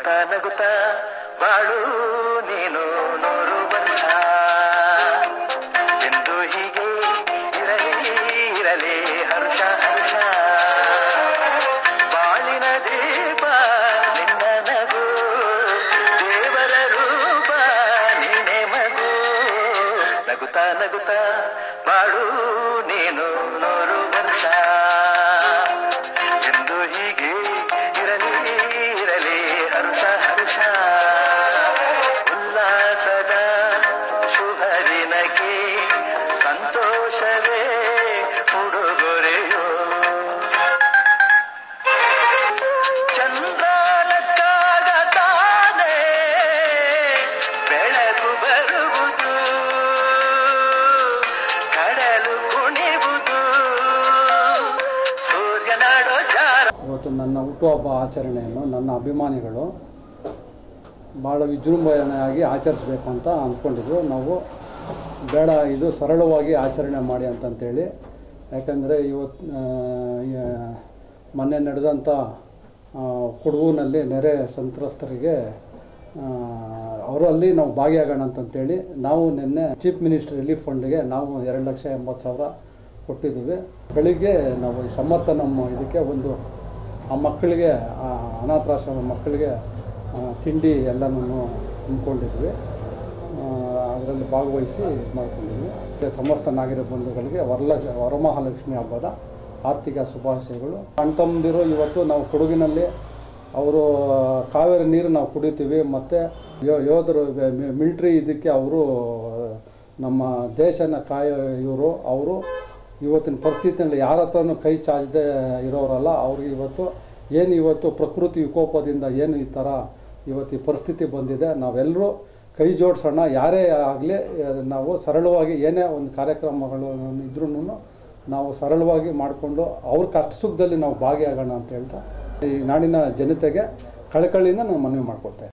ನಗುತ್ತಾ ನಗುತ್ತಾ ಬಾಳು ನೀನು ನೂರು ವರ್ಷ ಎಂದು ಹೀಗೆ ಇರಲಿ ಇರಲಿ ಹರ್ಷ ಹರ್ಷ ಬಾಳಿನ ದೀಪ ನಿನ್ನ ನಗು ದೇವರ ರೂಪ ನಿನ್ನೆ ಮಗು ನಗುತ್ತಾ ನಗುತ್ತಾ ಬಾಳು ನೀನು ನೂರು ವರ್ಷ ಎಂದು ಹೀಗೆ ಇರಲಿ ಇರಲಿ ಹರ್ಷ ಹರ್ಷ ಉಲ್ಲಾಸದ ಶುಭ ದಿನಕ್ಕೆ ಸಂತೋಷವೇ ಉಡುಗೊರೆಯೋ ಚಂದ್ರಾಲಕ್ಕಾಗ ತಾನೇ ಬೆಳಕು ಬರುವುದು ಕಡಲು ಕುಣಿವುದು ಸೂರ್ಯನಾಡೋ ಜಾರ ಇವತ್ತು ನನ್ನ ಹುಟ್ಟುಹಬ್ಬ ಆಚರಣೆಯನ್ನು ನನ್ನ ಅಭಿಮಾನಿಗಳು ಭಾಳ ವಿಜೃಂಭಣೆಯಾಗಿ ಆಚರಿಸ್ಬೇಕು ಅಂತ ಅಂದ್ಕೊಂಡಿದ್ರು ನಾವು ಬೇಡ ಇದು ಸರಳವಾಗಿ ಆಚರಣೆ ಮಾಡಿ ಅಂತಂತೇಳಿ ಯಾಕಂದರೆ ಇವತ್ತು ಆ, ಯ- ಮೊನ್ನೆ ನಡೆದಂಥ ಆ, ಕೊಡಗುನಲ್ಲಿ ನೆರೆ ಸಂತ್ರಸ್ತರಿಗೆ ಆ, ಅವರಲ್ಲಿ ನಾವು ಭಾಗಿಯಾಗೋಣ ಅಂತಂತೇಳಿ ನಾವು ನಿನ್ನೆ ಚೀಫ್ ಮಿನಿಸ್ಟರ್ ರಿಲೀಫ್ ಫಂಡ್ಗೆ ನಾವು ಎರಡು ಲಕ್ಷ ಎಂಬತ್ತು ಸಾವಿರ ಕೊಟ್ಟಿದ್ದೀವಿ ಬೆಳಿಗ್ಗೆ ನಾವು ಈ ಸಮರ್ಥ ನಮ್ಮ ಇದಕ್ಕೆ ಒಂದು ಆ ಮಕ್ಕಳಿಗೆ ಆ ಅನಾಥಾಶ್ರಮ ಮಕ್ಕಳಿಗೆ ಆ, ತಿಂಡಿ ಎಲ್ಲನೂ ಹಮ್ಮಿಕೊಂಡಿದ್ವಿ ಅದರಲ್ಲಿ ಭಾಗವಹಿಸಿ ಇದು ಮಾಡ್ಕೊಂಡಿದ್ವಿ ಮತ್ತೆ ಸಮಸ್ತ ನಾಗರಿಕ ಬಂಧುಗಳಿಗೆ ವರಲ ವರಮಹಾಲಕ್ಷ್ಮಿ ಹಬ್ಬದ ಆರ್ಥಿಕ ಶುಭಾಶಯಗಳು ಅಣ್ತಮ್ಮದಿರು ಇವತ್ತು ನಾವು ಕೊಡಗಿನಲ್ಲಿ ಅವರು ಕಾವೇರಿ ನೀರು ನಾವು ಕುಡಿತೀವಿ ಮತ್ತು ಯೋಧರು ಮಿಲ್ಟ್ರಿ ಇದಕ್ಕೆ ಅವರು ನಮ್ಮ ದೇಶನ ಕಾಯೋ ಇವರು ಅವರು ಇವತ್ತಿನ ಪರಿಸ್ಥಿತಿಯಲ್ಲಿ ಯಾರ ಹತ್ರನೂ ಕೈ ಚಾಚದೆ ಇರೋರಲ್ಲ ಅವ್ರಿಗೆ ಇವತ್ತು ಏನು ಇವತ್ತು ಪ್ರಕೃತಿ ವಿಕೋಪದಿಂದ ಏನು ಈ ಥರ ಇವತ್ತು ಈ ಪರಿಸ್ಥಿತಿ ಬಂದಿದೆ ನಾವೆಲ್ಲರೂ ಕೈ ಜೋಡಿಸೋಣ ಯಾರೇ ಆಗಲಿ ನಾವು ಸರಳವಾಗಿ ಏನೇ ಒಂದು ಕಾರ್ಯಕ್ರಮಗಳು ಇದ್ರೂ ನಾವು ಸರಳವಾಗಿ ಮಾಡಿಕೊಂಡು ಅವ್ರ ಕಷ್ಟ ಸುಖದಲ್ಲಿ ನಾವು ಭಾಗಿಯಾಗೋಣ ಅಂತ ಹೇಳ್ತಾ ಈ ನಾಡಿನ ಜನತೆಗೆ ಕಳಕಳಿಯಿಂದ ನಾನು ಮನವಿ ಮಾಡ್ಕೊಳ್ತೇನೆ